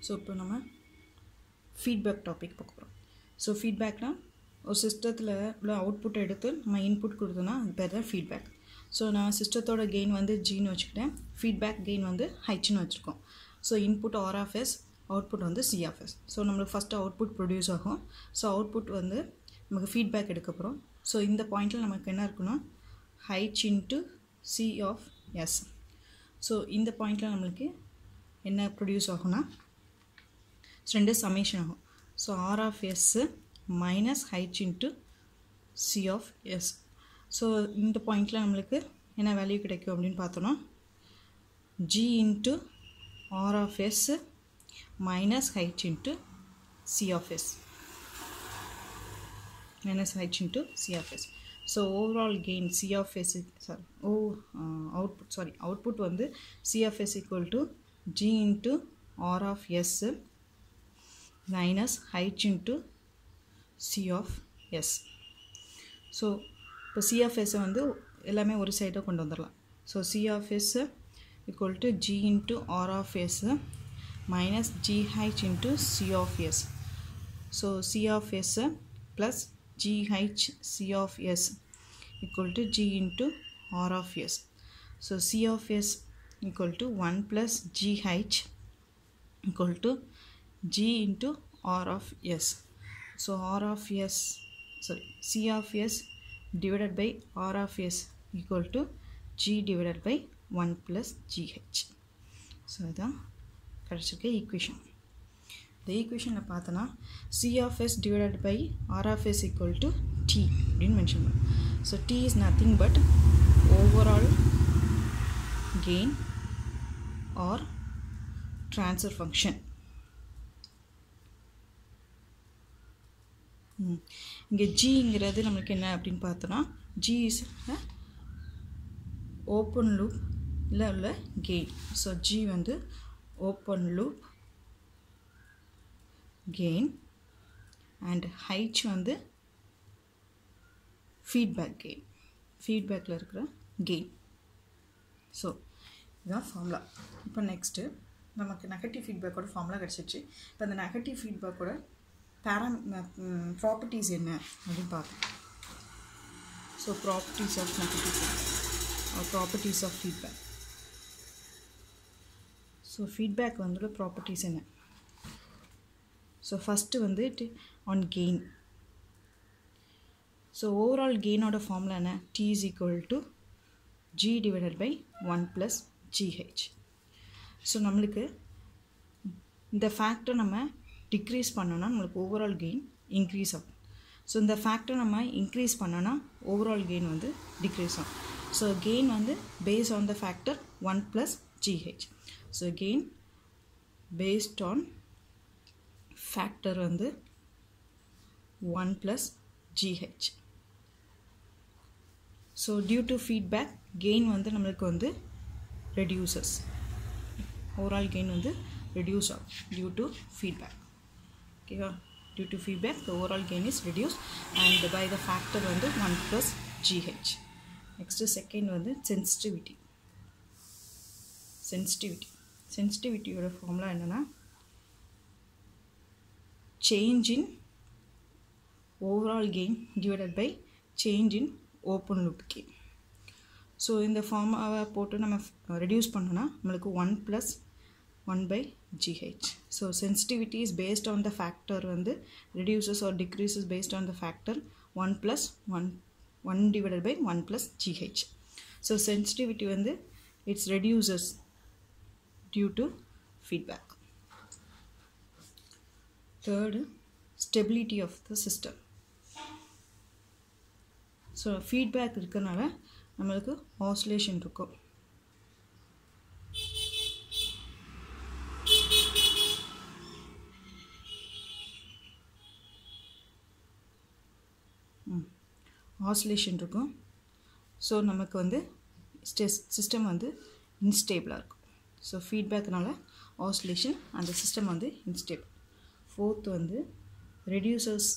So இப்போ நம்ம feedback topic பார்க்க போகிறோம் ஸோ ஃபீட்பேக்னால் ஒரு சிஸ்டத்தில் உள்ள அவுட்புட் எடுத்து நம்ம இன்புட் கொடுத்தோன்னா அது பேர் தான் ஃபீட்பேக் ஸோ நான் சிஸ்டத்தோட கெயின் வந்து ஜின்னு வச்சுக்கிட்டேன் ஃபீட்பேக் கெயின் வந்து ஹைச்னு வச்சுருக்கோம் so input R of S output வந்து சி ஆஃப் எஸ் ஸோ நம்மளுக்கு ஃபஸ்ட்டு அவுட்புட் ப்ரொடியூஸ் ஆகும் ஸோ அவுட்புட் வந்து நமக்கு ஃபீட்பேக் எடுக்க போகிறோம் ஸோ இந்த பாயிண்டில் நமக்கு என்ன இருக்குன்னா H into C of S so இந்த பாயிண்டில் நம்மளுக்கு என்ன ப்ரொடியூஸ் ஆகும்னா ரெண்டு சமேஷன் ஆகும் so R of S minus H into C of S so இந்த பாயிண்டில் நம்மளுக்கு என்ன வேல்யூ கிடைக்கும் அப்படின்னு பார்த்தோன்னா G into R of S minus H into C of S minus h into C of S. So overall gain C of S is, sorry, oh, uh, output, sorry, output வந்து C of S equal to G into R of S minus H into C of S. So இப்போ C of எஸ்ஸை வந்து எல்லாமே ஒரு சைடாக கொண்டு வந்துடலாம் so C of S equal to G into R of S minus GH into C of S so C of S plus gh c of s equal to g into r of s. So c of s equal to 1 plus gh equal to g into r of s. So r of s sorry c of s divided by r of s equal to g divided by 1 plus gh. So இதான் கிடச்சிருக்க equation இந்த ஈக்குவேஷனில் பார்த்தோன்னா C of S divided by R of S equal to T அப்படின்னு mention பண்ணும் so T is nothing but overall gain or transfer function இங்கே ஜிங்கிறது நம்மளுக்கு என்ன அப்படின்னு பார்த்தோன்னா ஜி இஸ் ஓப்பன் லூப் இல்லை உள்ள கெயின் ஸோ ஜி வந்து open loop gain and h வந்து feedback gain feedbackல இருக்கிற gain ஸோ இதுதான் ஃபார்முலா இப்போ நெக்ஸ்ட்டு நமக்கு நெகட்டிவ் ஃபீட்பேக்கோட ஃபார்முலா கிடச்சிச்சு இப்போ அந்த நெகட்டிவ் ஃபீட்பேக்கோட பேரம் ப்ராப்பர்ட்டிஸ் என்ன அப்படின்னு பார்ப்போம் so properties of negative feedback properties of feedback so feedback வந்து ப்ராப்பர்ட்டிஸ் என்ன ஸோ ஃபஸ்ட்டு வந்து ஆன் கெயின் ஸோ ஓவரால் கெயினோட ஃபார்முலா என்ன T is equal to G divided by one plus GH so நம்மளுக்கு இந்த ஃபேக்டர் நம்ம டிக்ரீஸ் பண்ணோன்னா நம்மளுக்கு ஓவரால் கெயின் இன்க்ரீஸ் ஆகும் ஸோ இந்த ஃபேக்டர் நம்ம இன்க்ரீஸ் பண்ணோன்னா ஓவரால் கெயின் வந்து டிக்ரீஸ் ஆகும் ஸோ கெயின் வந்து base on the factor one plus GH so gain based on factor வந்து one plus GH so due to feedback gain வந்து நம்மளுக்கு வந்து ரெடியூசஸ் ஓவரால் கெயின் வந்து ரெடியூஸ் ஆகும் டியூ டு ஃபீட்பேக் ஓகேவா due to feedback the overall gain is reduce and by the factor வந்து one plus GH next second வந்து sensitivity sensitivity சென்சிட்டிவிட்டியோட formula என்னென்னா change in overall gain divided by change in open loop gain so இந்த ஃபார்மாவை போட்டு நம்ம reduce பண்ணோன்னா நம்மளுக்கு one plus one by GH so sensitivity is based on the factor வந்து reduces or decreases based on the factor one plus one one divided by one plus GH so sensitivity வந்து it's reduces due to feedback third stability of the system so feedback இருக்கனால நம்மளுக்கு oscillation இருக்கும் oscillation இருக்கும் so நமக்கு வந்து ஸ்டெஸ் system வந்து இன்ஸ்டேபிளாக இருக்கும் ஸோ ஃபீட்பேக்னால ஆஸ்லேஷன் அந்த சிஸ்டம் வந்து இன்ஸ்டேபிள் fourth வந்து reduces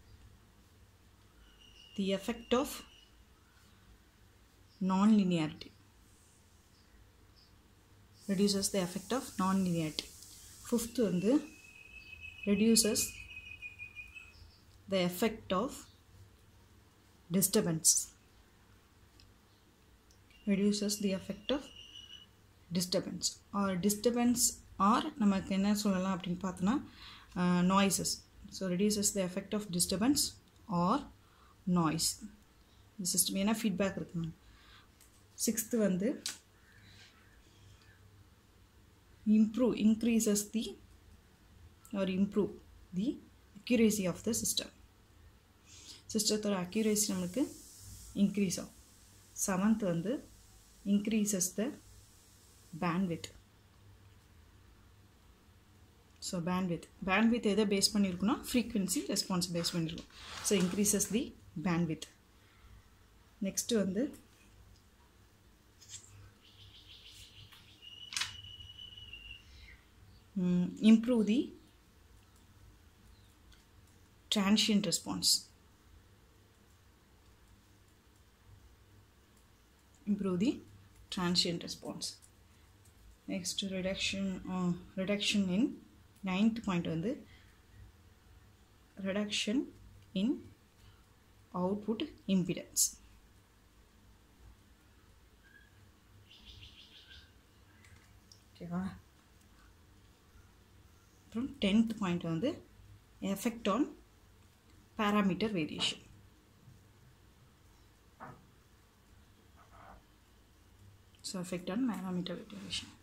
the effect of non-linearity reduces the effect of non-linearity fifth வந்து reduces the effect of disturbance reduces the effect of disturbance or disturbance or நமக்கு என்ன சொல்லலாம் அப்படின்னு பார்த்தோன்னா noises so reduces the effect of disturbance or noise இந்த system ஏன்னா feedback இருக்குங்க sixth வந்து improve increases the or improve the accuracy of the system சிஸ்டத்தோட அக்யூரேசி நம்மளுக்கு இன்க்ரீஸ் ஆகும் செவன்த் வந்து increases the bandwidth so bandwidth bandwidth எதை base பண்ணியிருக்குன்னா ஃப்ரீக்வன்சி ரெஸ்பான்ஸ் பேஸ் பண்ணியிருக்கோம் so increases the bandwidth next வந்து improve the transient response improve the transient response next reduction uh, reduction in ninth point வந்து reduction in output impedance ஓகேவா அப்புறம் tenth point வந்து effect on parameter variation so effect on parameter variation